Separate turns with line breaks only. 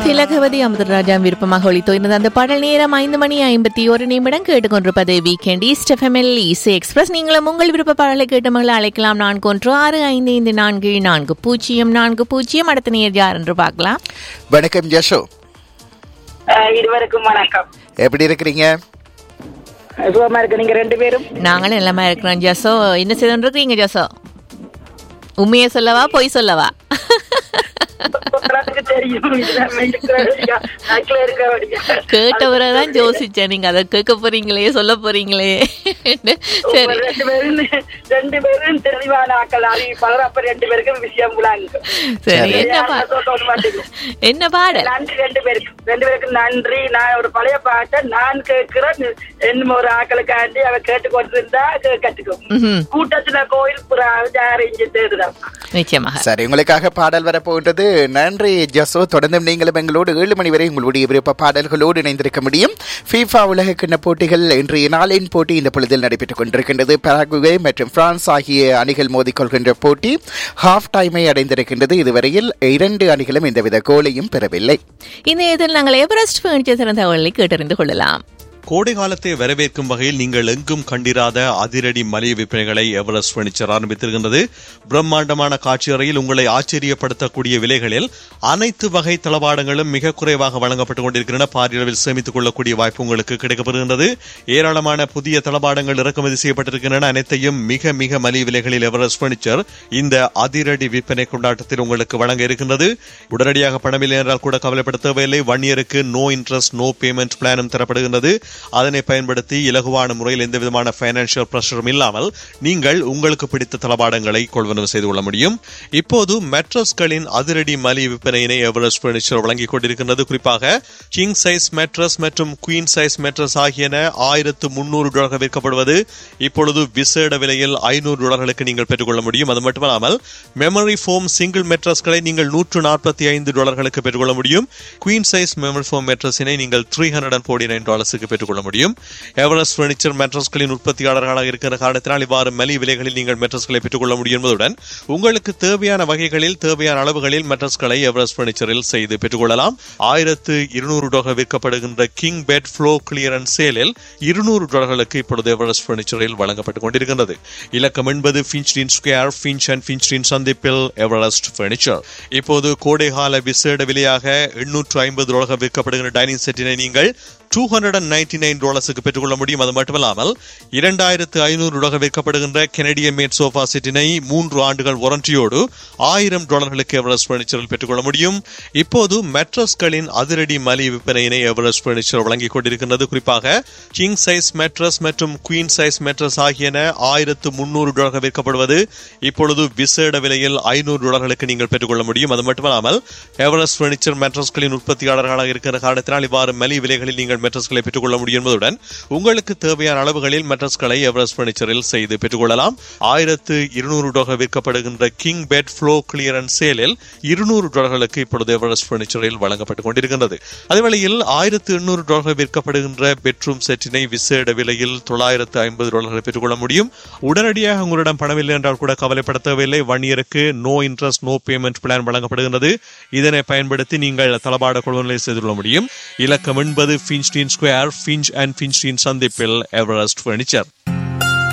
திலகவதி அமுதராஜா விருப்பமாக ஒளித்தோய்ந்தது அந்த பாடல் நேரம் ஐந்து மணி ஐம்பத்தி ஒரு நிமிடம் கேட்டுக்கொண்டிருப்பது வீக்கெண்ட் ஈஸ்ட் எஃப்எம்எல் இசை எக்ஸ்பிரஸ் நீங்களும் உங்கள் விருப்ப பாடலை கேட்ட மகளை அழைக்கலாம் நான்கு ஒன்று ஆறு ஐந்து ஐந்து நான்கு நான்கு பூஜ்ஜியம் நான்கு பூஜ்ஜியம் அடுத்த நேர் யார் என்று பார்க்கலாம்
வணக்கம் ஜஷோ
அஹ் இருவருக்கும் வணக்கம்
எப்படி இருக்கிறீங்க
சுகமா இருக்கு நீங்க ரெண்டு பேரும்
நாங்களும் எல்லாமே இருக்கிறோம் ஜசோ என்ன செய்து இருக்கீங்க ஜசோ உண்மையை சொல்லவா பொய் சொல்லவா
உங்களுக்கு தெரியும் இதுதான் இருக்கிறபடியா, நாட்டுல இருக்கிறபடியா.
கேட்டவரை யோசிச்சேன் நீங்க அதை கேட்க போறீங்களே சொல்ல போறீங்களே சரி
உங்க ரெண்டு பேரும் ரெண்டு பேரும் தெளிவான ஆக்கள் அறிவிப்பாளர் அப்ப ரெண்டு பேருக்கும் விஷயம் விளாங்க
சரி என்ன பா
சொல்ல மாட்டீங்க
என்ன பாடல்
நன்றி ரெண்டு பேருக்கும் ரெண்டு பேருக்கும் நன்றி நான் ஒரு பழைய பாட்டை நான் கேட்கிறேன் என்னும் ஒரு ஆக்களுக்காண்டி அவ கேட்டுக்கொண்டிருந்தா கே- கத்துக்கும்
ம்ஹும்.
கூட்டத்துல கோயில் புறா யாரும் இங்க தேடுதான்
நிச்சயமாக
சரி உங்களுக்காக பாடல் வரப்போகின்றது நன்றி ஜசோ தொடர்ந்து நீங்களும் எங்களோடு ஏழு மணி வரை உங்களுடைய விருப்ப பாடல்களோடு இணைந்திருக்க முடியும் ஃபீஃபா உலக கிண்ண போட்டிகள் இன்றைய நாளின் போட்டி இந்த பொழுதில் நடைபெற்றுக் கொண்டிருக்கின்றது பராகுவே மற்றும் பிரான்ஸ் ஆகிய அணிகள் மோதிக்கொள்கின்ற போட்டி ஹாஃப் டைமை அடைந்திருக்கின்றது இதுவரையில் இரண்டு அணிகளும் எந்தவித கோலையும் பெறவில்லை
இந்த இதில் நாங்கள் எவரெஸ்ட் ஃபர்னிச்சர் சிறந்த தகவலை கேட்டறிந்து கொள்ளலாம்
கோடை காலத்தை வரவேற்கும் வகையில் நீங்கள் எங்கும் கண்டிராத அதிரடி மலிய விற்பனைகளை எவரெஸ்ட் பர்னிச்சர் ஆரம்பித்திருக்கின்றது பிரம்மாண்டமான காட்சி அறையில் உங்களை ஆச்சரியப்படுத்தக்கூடிய விலைகளில் அனைத்து வகை தளபாடங்களும் மிக குறைவாக வழங்கப்பட்டுக் கொண்டிருக்கின்றன பாரியளவில் சேமித்துக் கொள்ளக்கூடிய வாய்ப்பு உங்களுக்கு கிடைக்கப்படுகின்றது ஏராளமான புதிய தளபாடங்கள் இறக்குமதி செய்யப்பட்டிருக்கின்றன அனைத்தையும் மிக மிக மலிய விலைகளில் எவரெஸ்ட் பர்னிச்சர் இந்த அதிரடி விற்பனை கொண்டாட்டத்தில் உங்களுக்கு வழங்க இருக்கின்றது உடனடியாக பணமில்லை என்றால் கூட கவலைப்பட தேவையில்லை ஒன் இயருக்கு நோ இன்ட்ரெஸ்ட் நோ பேமெண்ட் பிளானும் தரப்படுகின்றது அதனை பயன்படுத்தி இலகுவான முறையில் எந்த விதமான பைனான்சியல் பிரஷரும் இல்லாமல் நீங்கள் உங்களுக்கு பிடித்த தளபாடங்களை கொள்வனவு செய்து கொள்ள முடியும் இப்போது மெட்ரஸ்களின் அதிரடி மலிய விற்பனையினை எவரெஸ்ட் பர்னிச்சர் வழங்கிக் கொண்டிருக்கின்றது குறிப்பாக கிங் சைஸ் மெட்ரஸ் மற்றும் குயின் சைஸ் மெட்ரஸ் ஆகியன ஆயிரத்து முன்னூறு டாலர்கள் விற்கப்படுவது இப்பொழுது விசேட விலையில் ஐநூறு டாலர்களுக்கு நீங்கள் பெற்றுக்கொள்ள முடியும் அது மட்டுமல்லாமல் மெமரி ஃபோம் சிங்கிள் மெட்ரஸ்களை நீங்கள் நூற்று நாற்பத்தி ஐந்து டாலர்களுக்கு பெற்றுக்கொள்ள முடியும் குயின் சைஸ் மெமரி ஃபோம் மெட்ரஸினை நீங்கள் three hundred and forty nine டாலர்ஸுக்கு பெற்றுக்கொள்ள முடியும் எவரெஸ்ட் பர்னிச்சர் மெட்ரஸ்களின் உற்பத்தியாளர்களாக இருக்கிற காரணத்தினால் இவ்வாறு மலி விலைகளில் நீங்கள் மெட்ரஸ்களை பெற்றுக்கொள்ள முடியும் என்பதுடன் உங்களுக்கு தேவையான வகைகளில் தேவையான அளவுகளில் மெட்ரஸ்களை எவரெஸ்ட் பர்னிச்சரில் செய்து பெற்றுக்கொள்ளலாம் ஆயிரத்து இருநூறு டாலர் விற்கப்படுகின்ற கிங் பெட் ஃப்ளோ கிளியரன்ஸ் சேலில் இருநூறு டாலர்களுக்கு இப்பொழுது எவரெஸ்ட் பர்னிச்சரில் வழங்கப்பட்டுக் கொண்டிருக்கின்றது இலக்கம் என்பது ஃபின்ச்டின் ஸ்கொயர் ஃபின்ச் அண்ட் ஃபின்ச்டின் சந்திப்பில் எவரெஸ்ட் பர்னிச்சர் இப்போது கோடைகால விசேட விலையாக எண்ணூற்று ஐம்பது டாலர்கள் விற்கப்படுகின்ற டைனிங் செட்டினை நீங்கள் two hundred and ninety nine டாலர்ஸுக்கு பெற்றுக்கொள்ள முடியும் அது மட்டுமல்லாமல் இரண்டாயிரத்து ஐநூறு டாலர் விற்கப்படுகின்ற கெனடிய மேட் சோஃபா செட்டினை மூன்று ஆண்டுகள் வாரண்டியோடு ஆயிரம் டாலர்களுக்கு எவரெஸ்ட் பர்னிச்சரில் பெற்றுக்கொள்ள முடியும் இப்போது மெட்ரஸ்களின் அதிரடி மலிய விற்பனையினை எவரெஸ்ட் பர்னிச்சர் வழங்கிக் கொண்டிருக்கின்றது குறிப்பாக கிங் சைஸ் மெட்ரஸ் மற்றும் குயின் சைஸ் மெட்ரஸ் ஆகியன ஆயிரத்து முன்னூறு டாலர்கள் விற்கப்படுவது இப்பொழுது விசேட விலையில் ஐநூறு டாலர்களுக்கு நீங்கள் பெற்றுக்கொள்ள முடியும் அது மட்டுமல்லாமல் எவரெஸ்ட் பர்னிச்சர் மெட்ரஸ்களின் உற்பத்தியாளர்களாக இருக்கிற காரணத்தினால் இவ்வாறு மலிய விலைகளில் நீங்கள் மெட்ரஸ்களை பெற்றுக்கொள்ள முடியும் என்பதுடன் உங்களுக்கு தேவையான அளவுகளில் மெட்ரஸ்களை எவரெஸ்ட் பர்னிச்சரில் செய்து பெற்றுக்கொள்ளலாம் ஆயிரத்து இருநூறு டாலர் விற்கப்படுகின்ற கிங் பெட் ஃப்ளோ கிளியரன்ஸ் சேலில் இருநூறு டாலர்களுக்கு இப்பொழுது எவரெஸ்ட் பர்னிச்சரில் வழங்கப்பட்டுக் கொண்டிருக்கின்றது அதேவேளையில் ஆயிரத்து எண்ணூறு டாலர்கள் விற்கப்படுகின்ற பெட்ரூம் செட்டினை விசேட விலையில் தொள்ளாயிரத்து ஐம்பது டாலர்களை பெற்றுக்கொள்ள முடியும் உடனடியாக உங்களிடம் பணமில்லை என்றால் கூட கவலைப்பட தேவையில்லை ஒன் இயருக்கு no interest no payment plan வழங்கப்படுகின்றது இதனை பயன்படுத்தி நீங்கள் தளபாட கொள்வனை செய்து கொள்ள முடியும் இலக்கம் என்பது ஃபின்ஸ்டீன் ஸ்கொயர் ஃபின்ச் அண்ட் ஃபின்ஸ்டீன் சந்திப்பில் எவரெஸ்ட் பர்னிச்சர்